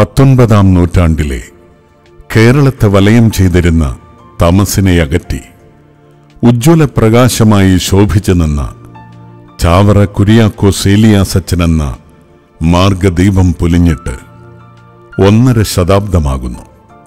പത്തൊൻപതാം നൂറ്റാണ്ടിലെ കേരളത്തെ വലയം ചെയ്തിരുന്ന തമസിനെ അകറ്റി ഉജ്ജ്വല പ്രകാശമായി ശോഭിച്ചു നിന്ന ചാവറ കുര്യാക്കോസ് ഏലിയാസച്ചനെന്ന മാർഗദീപം പൊലിഞ്ഞിട്ട് ഒന്നര ശതാബ്ദമാകുന്നു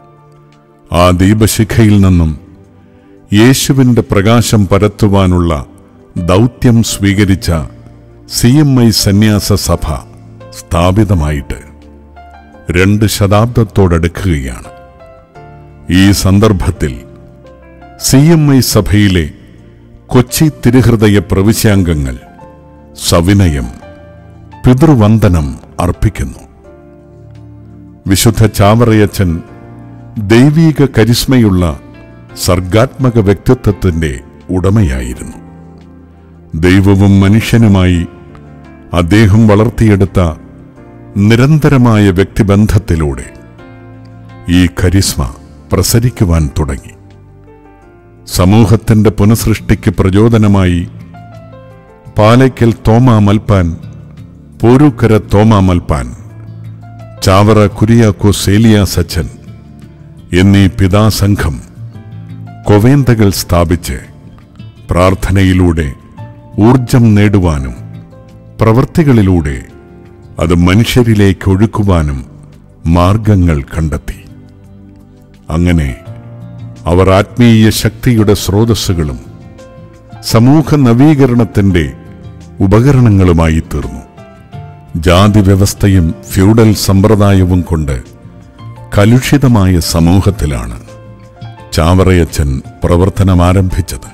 ആ ദീപശിഖയിൽ നിന്നും യേശുവിന്റെ പ്രകാശം പരത്തുവാനുള്ള ദൗത്യം സ്വീകരിച്ച സി എം ഐ സന്യാസ സഭ സ്ഥാപിതമായിട്ട് രണ്ട് ശതാബ്ദത്തോടടുക്കുകയാണ് ഈ സന്ദർഭത്തിൽ സി എം ഐ സഭയിലെ കൊച്ചി തിരുഹൃദയ പ്രവിശ്യാംഗങ്ങൾ സവിനയം പിതൃവന്ദനം അർപ്പിക്കുന്നു വിശുദ്ധ ചാവറയച്ചൻ ദൈവീക കരിസ്മയുള്ള സർഗാത്മക വ്യക്തിത്വത്തിന്റെ ഉടമയായിരുന്നു ദൈവവും മനുഷ്യനുമായി അദ്ദേഹം വളർത്തിയെടുത്ത നിരന്തരമായ വ്യക്തിബന്ധത്തിലൂടെ ഈ കരിസ്മ പ്രസരിക്കുവാൻ തുടങ്ങി സമൂഹത്തിന്റെ പുനഃസൃഷ്ടിക്ക് പ്രചോദനമായി പാലയ്ക്കൽ തോമാ മൽപ്പാൻ പോരൂക്കര തോമാ മൽപ്പാൻ ചാവറ കുരിയാക്കോ സേലിയ സച്ചൻ എന്നീ പിതാസംഘം കൊവേന്തകൾ സ്ഥാപിച്ച് പ്രാർത്ഥനയിലൂടെ ഊർജം നേടുവാനും പ്രവൃത്തികളിലൂടെ അത് മനുഷ്യരിലേക്ക് ഒഴുക്കുവാനും മാർഗങ്ങൾ കണ്ടെത്തി അങ്ങനെ അവർ ആത്മീയ ശക്തിയുടെ സ്രോതസ്സുകളും സമൂഹ നവീകരണത്തിന്റെ ഉപകരണങ്ങളുമായി തീർന്നു ജാതി വ്യവസ്ഥയും ഫ്യൂഡൽ സമ്പ്രദായവും കൊണ്ട് കലുഷിതമായ സമൂഹത്തിലാണ് ചാവറയച്ചൻ പ്രവർത്തനം ആരംഭിച്ചത്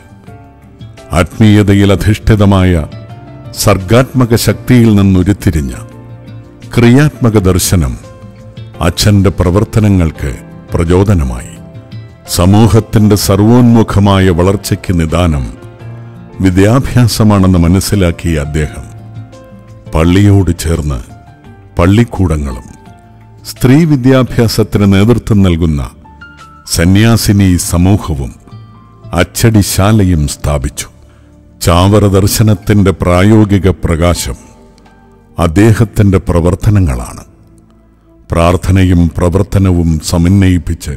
ആത്മീയതയിൽ അധിഷ്ഠിതമായ സർഗാത്മക ശക്തിയിൽ നിന്നുരുത്തിരിഞ്ഞ ക്രിയാത്മക ദർശനം അച്ഛന്റെ പ്രവർത്തനങ്ങൾക്ക് പ്രചോദനമായി സമൂഹത്തിന്റെ സർവോന്മുഖമായ വളർച്ചയ്ക്ക് നിദാനം വിദ്യാഭ്യാസമാണെന്ന് മനസ്സിലാക്കിയ അദ്ദേഹം പള്ളിയോട് ചേർന്ന് പള്ളിക്കൂടങ്ങളും സ്ത്രീ വിദ്യാഭ്യാസത്തിന് നേതൃത്വം നൽകുന്ന സന്യാസിനി സമൂഹവും അച്ചടിശാലയും സ്ഥാപിച്ചു ചാവറ ദർശനത്തിന്റെ പ്രായോഗിക പ്രകാശം അദ്ദേഹത്തിന്റെ പ്രവർത്തനങ്ങളാണ് പ്രാർത്ഥനയും പ്രവർത്തനവും സമന്വയിപ്പിച്ച്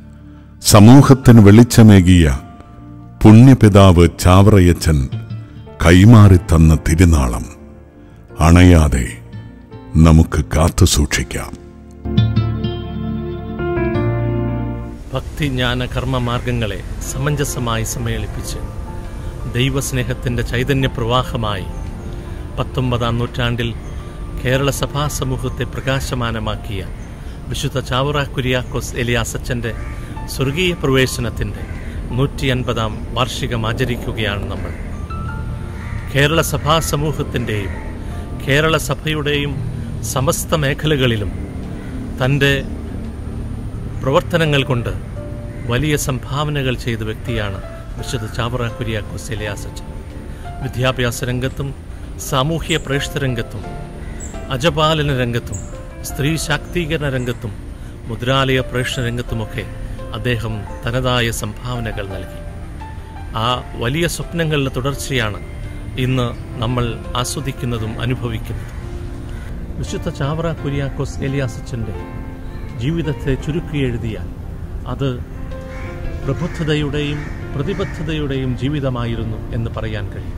സമൂഹത്തിന് വെളിച്ചമേകിയ പുണ്യപിതാവ് ചാവറയച്ചൻ കൈമാറിത്തന്ന തിരുനാളം അണയാതെ നമുക്ക് കാത്തു സൂക്ഷിക്കാം ഭക്തി ജ്ഞാന കർമ്മ മാർഗങ്ങളെ സമഞ്ജസമായി സമ്മേളിപ്പിച്ച് ദൈവസ്നേഹത്തിൻ്റെ ചൈതന്യ പ്രവാഹമായി പത്തൊമ്പതാം നൂറ്റാണ്ടിൽ കേരള സഭാ സമൂഹത്തെ പ്രകാശമാനമാക്കിയ വിശുദ്ധ ചാവുറ കുര്യാക്കോസ് എലിയാസച്ചൻ്റെ സ്വർഗീയ പ്രവേശനത്തിൻ്റെ നൂറ്റി അൻപതാം വാർഷികം ആചരിക്കുകയാണ് നമ്മൾ കേരള സഭാ സമൂഹത്തിൻ്റെയും കേരള സഭയുടെയും സമസ്ത മേഖലകളിലും തൻ്റെ പ്രവർത്തനങ്ങൾ കൊണ്ട് വലിയ സംഭാവനകൾ ചെയ്ത വ്യക്തിയാണ് വിശുദ്ധ ചാവറ കുര്യാക്കോസ് എലിയാസച്ചൻ വിദ്യാഭ്യാസ രംഗത്തും സാമൂഹ്യ പ്രേക്ഷിത രംഗത്തും അജപാലന രംഗത്തും സ്ത്രീ ശാക്തീകരണ രംഗത്തും മുദ്രാലയ പ്രേക്ഷണ രംഗത്തുമൊക്കെ അദ്ദേഹം തനതായ സംഭാവനകൾ നൽകി ആ വലിയ സ്വപ്നങ്ങളുടെ തുടർച്ചയാണ് ഇന്ന് നമ്മൾ ആസ്വദിക്കുന്നതും അനുഭവിക്കുന്നതും വിശുദ്ധ ചാവറ കുര്യാക്കോസ് എലിയാസച്ചൻ്റെ ജീവിതത്തെ ചുരുക്കി എഴുതിയാൽ അത് പ്രബുദ്ധതയുടെയും പ്രതിബദ്ധതയുടെയും ജീവിതമായിരുന്നു എന്ന് പറയാൻ കഴിയും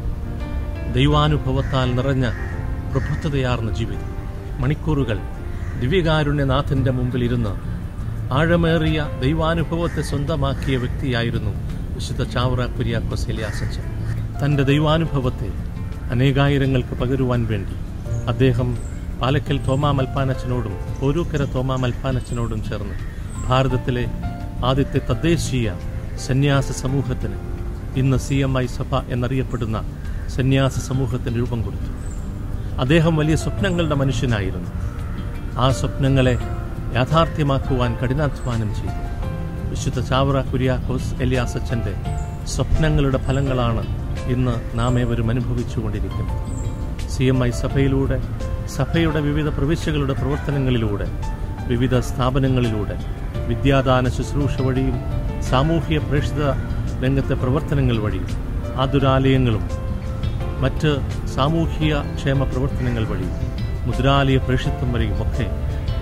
ദൈവാനുഭവത്താൽ നിറഞ്ഞ പ്രബുദ്ധതയാർന്ന ജീവിതം മണിക്കൂറുകൾ ദിവ്യകാരുണ്യനാഥന്റെ മുമ്പിൽ ഇരുന്ന് ആഴമേറിയ ദൈവാനുഭവത്തെ സ്വന്തമാക്കിയ വ്യക്തിയായിരുന്നു വിശുദ്ധ ചാവറ കുര്യാക്കോസ് എലിയാസച്ചൻ തൻ്റെ ദൈവാനുഭവത്തെ അനേകായിരങ്ങൾക്ക് പകരുവാൻ വേണ്ടി അദ്ദേഹം പാലക്കൽ തോമാ മൽപ്പാനച്ചനോടും പോരൂക്കര തോമാ മൽപ്പാനച്ചനോടും ചേർന്ന് ഭാരതത്തിലെ ആദ്യത്തെ തദ്ദേശീയ സന്യാസ സമൂഹത്തിന് ഇന്ന് സി എം ഐ സഭ എന്നറിയപ്പെടുന്ന സന്യാസ സമൂഹത്തിന് രൂപം കൊടുത്തു അദ്ദേഹം വലിയ സ്വപ്നങ്ങളുടെ മനുഷ്യനായിരുന്നു ആ സ്വപ്നങ്ങളെ യാഥാർത്ഥ്യമാക്കുവാൻ കഠിനാധ്വാനം ചെയ്തു വിശുദ്ധ ചാവറ കുര്യാക്കോസ് എലിയാസച്ചൻ്റെ സ്വപ്നങ്ങളുടെ ഫലങ്ങളാണ് ഇന്ന് നാം ഏവരും അനുഭവിച്ചുകൊണ്ടിരിക്കുന്നത് സി എം ഐ സഭയിലൂടെ സഭയുടെ വിവിധ പ്രവിശ്യകളുടെ പ്രവർത്തനങ്ങളിലൂടെ വിവിധ സ്ഥാപനങ്ങളിലൂടെ വിദ്യാദാന ശുശ്രൂഷ വഴിയും സാമൂഹ്യ പ്രേക്ഷിത രംഗത്തെ പ്രവർത്തനങ്ങൾ വഴിയും ആതുരാലയങ്ങളും മറ്റ് സാമൂഹിക ക്ഷേമ പ്രവർത്തനങ്ങൾ വഴിയും മുദ്രാലയ പ്രേക്ഷിത്വം വരെയും ഒക്കെ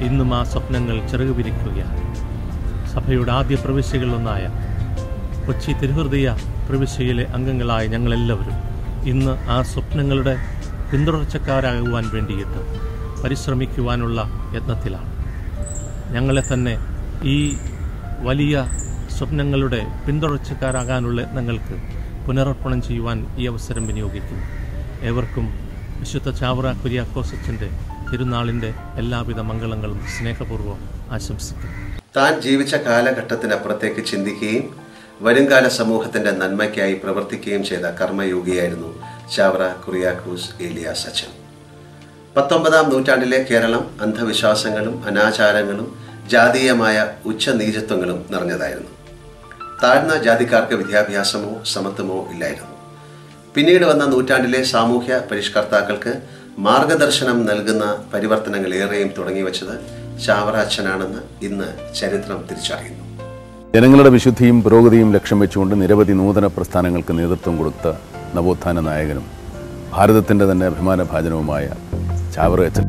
ഇന്നും ആ സ്വപ്നങ്ങൾ ചിറക് വിരിക്കുകയാണ് സഭയുടെ ആദ്യ പ്രവിശ്യകളിലൊന്നായ കൊച്ചി തിരുഹൃദയ പ്രവിശ്യയിലെ അംഗങ്ങളായ ഞങ്ങളെല്ലാവരും ഇന്ന് ആ സ്വപ്നങ്ങളുടെ പിന്തുടർച്ചക്കാരാകുവാൻ വേണ്ടിയിട്ട് പരിശ്രമിക്കുവാനുള്ള യത്നത്തിലാണ് ഞങ്ങളെ തന്നെ ഈ വലിയ സ്വപ്നങ്ങളുടെ പിന്തുടർച്ചക്കാരാകാനുള്ള യത്നങ്ങൾക്ക് പുനരർപ്പണം ചെയ്യുവാൻ ഈ അവസരം വിനിയോഗിക്കുന്നു ഏവർക്കും വിശുദ്ധ ചാവറ കുര്യാക്കോസച്ചൻ്റെ തിരുനാളിൻ്റെ എല്ലാവിധ മംഗളങ്ങളും സ്നേഹപൂർവ്വം ആശംസിക്കുന്നു താൻ ജീവിച്ച കാലഘട്ടത്തിനപ്പുറത്തേക്ക് ചിന്തിക്കുകയും വരുംകാല സമൂഹത്തിന്റെ നന്മയ്ക്കായി പ്രവർത്തിക്കുകയും ചെയ്ത കർമ്മയോഗിയായിരുന്നു ചാവറ കുറിയാക്രൂസ് ഏലിയാസ് അച്ഛൻ പത്തൊമ്പതാം നൂറ്റാണ്ടിലെ കേരളം അന്ധവിശ്വാസങ്ങളും അനാചാരങ്ങളും ജാതീയമായ ഉച്ചനീചത്വങ്ങളും നിറഞ്ഞതായിരുന്നു താഴ്ന്ന ജാതിക്കാർക്ക് വിദ്യാഭ്യാസമോ സമത്വമോ ഇല്ലായിരുന്നു പിന്നീട് വന്ന നൂറ്റാണ്ടിലെ സാമൂഹ്യ പരിഷ്കർത്താക്കൾക്ക് മാർഗദർശനം നൽകുന്ന പരിവർത്തനങ്ങൾ ഏറെയും തുടങ്ങിവെച്ചത് ചാവറ അച്ഛനാണെന്ന് ഇന്ന് ചരിത്രം തിരിച്ചറിയുന്നു ജനങ്ങളുടെ വിശുദ്ധിയും പുരോഗതിയും ലക്ഷ്യം വെച്ചുകൊണ്ട് നിരവധി നൂതന പ്രസ്ഥാനങ്ങൾക്ക് നേതൃത്വം കൊടുത്ത നവോത്ഥാന നായകനും ഭാരതത്തിൻ്റെ തന്നെ അഭിമാനഭാജനവുമായ ചാവറ അച്ഛൻ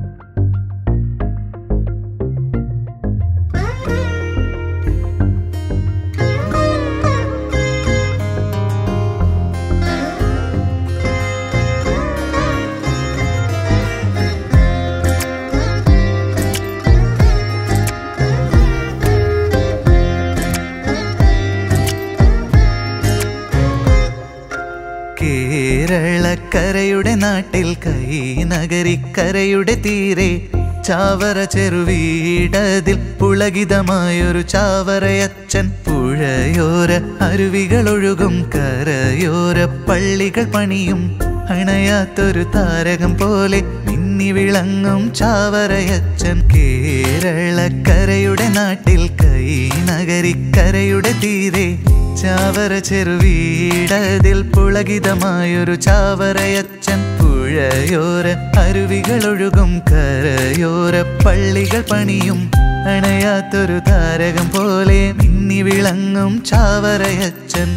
കേരളക്കരയുടെ നാട്ടിൽ കൈ നഗരിക്കരയുടെ തീരെ ചാവറ ചെറുവീടതിൽ പുളകിതമായൊരു ചാവറയച്ചൻ പുഴയോര അരുവികളൊഴുകും കരയോര പള്ളികൾ പണിയും അണയാത്തൊരു താരകം പോലെ മിന്നി വിളങ്ങും ചാവറയച്ചൻ കേരളക്കരയുടെ നാട്ടിൽ കൈ നഗരിക്കരയുടെ തീരെ ചാവറ ചെറുവീടതിൽ പുളകിതമായൊരു ചാവറയച്ചൻ പുഴയോര അരുവികളൊഴുകും കരയോര പള്ളികൾ പണിയും അണയാത്തൊരു താരകം പോലെ മിന്നി വിളങ്ങും ചാവറയച്ചൻ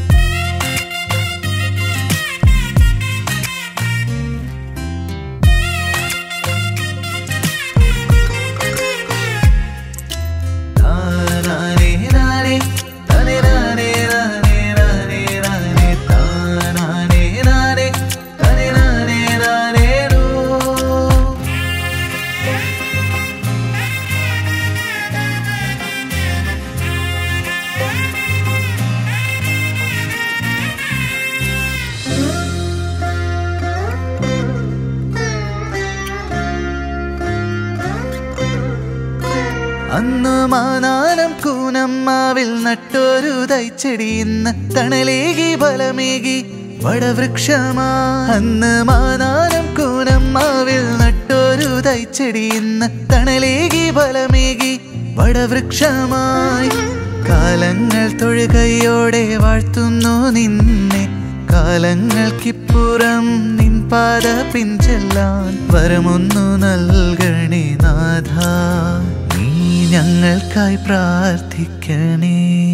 താനാനേ നാനേ, താനേ നാനേ നാനേ നാനേ നാനേ, താനാനേ നാനേ, താനേ നാനേ നാനേ നോ. അന്ന് മാനാനം കൂനമ്മാവിൽ നട്ടൊരു തൈച്ചെടി ഇന്ന് തണലേകി ബലമേകി വടവൃക്ഷമാ അന്ന് മാനാനം കൂനമ്മാവിൽ നട്ടൊരു തൈച്ചെടി ഇന്ന് തണലേകി ബലമേകി വടവൃക്ഷമായി കാലങ്ങൾ തൊഴുകയോടെ വാഴ്ത്തുന്നു നിന്നെ കാലങ്ങൾക്കിപ്പുറം നിൻ പാത പിൻചെല്ലാൻ വരമൊന്നു നൽകണേ നാഥ നീ ഞങ്ങൾക്കായി പ്രാർത്ഥിക്കണേ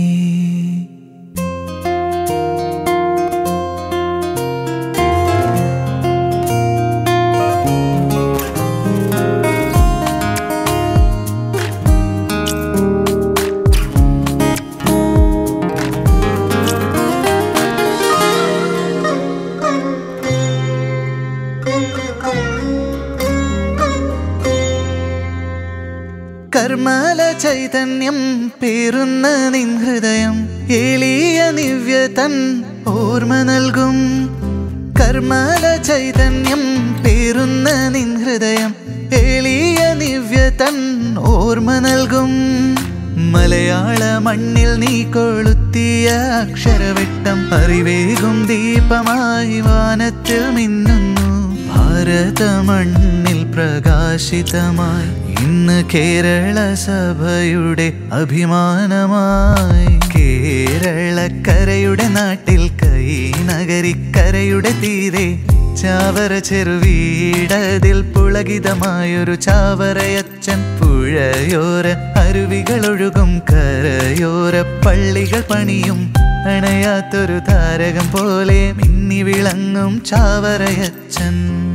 കർമ്മല ചൈതന്യം പേറുന്ന നിൻ ഹൃദയം എളിയ നിവ്യ തൻ ഓർമ്മ നൽകും കർമ്മല ചൈതന്യം പേറുന്ന നിൻ ഹൃദയം എളിയ നിവ്യ തൻ ഓർമ്മ നൽകും മലയാള മണ്ണിൽ നീ കൊളുത്തിയ അക്ഷരവെട്ടം അറിവേകും ദീപമായി വാനത്തിൽ മിന്നുന്നു ഭാരത മണ്ണിൽ പ്രകാശിതമായി ഇന്ന് കേരള സഭയുടെ അഭിമാനമായി കേരളക്കരയുടെ നാട്ടിൽ കൈ നഗരിക്കരയുടെ തീരെ ചാവറ ചെറുവീടതിൽ പുളകിതമായൊരു ചാവറയച്ചൻ പുഴയോര അരുവികളൊഴുകും കരയോര പള്ളികൾ പണിയും അണയാത്തൊരു താരകം പോലെ മിന്നി വിളങ്ങും ചാവറയച്ചൻ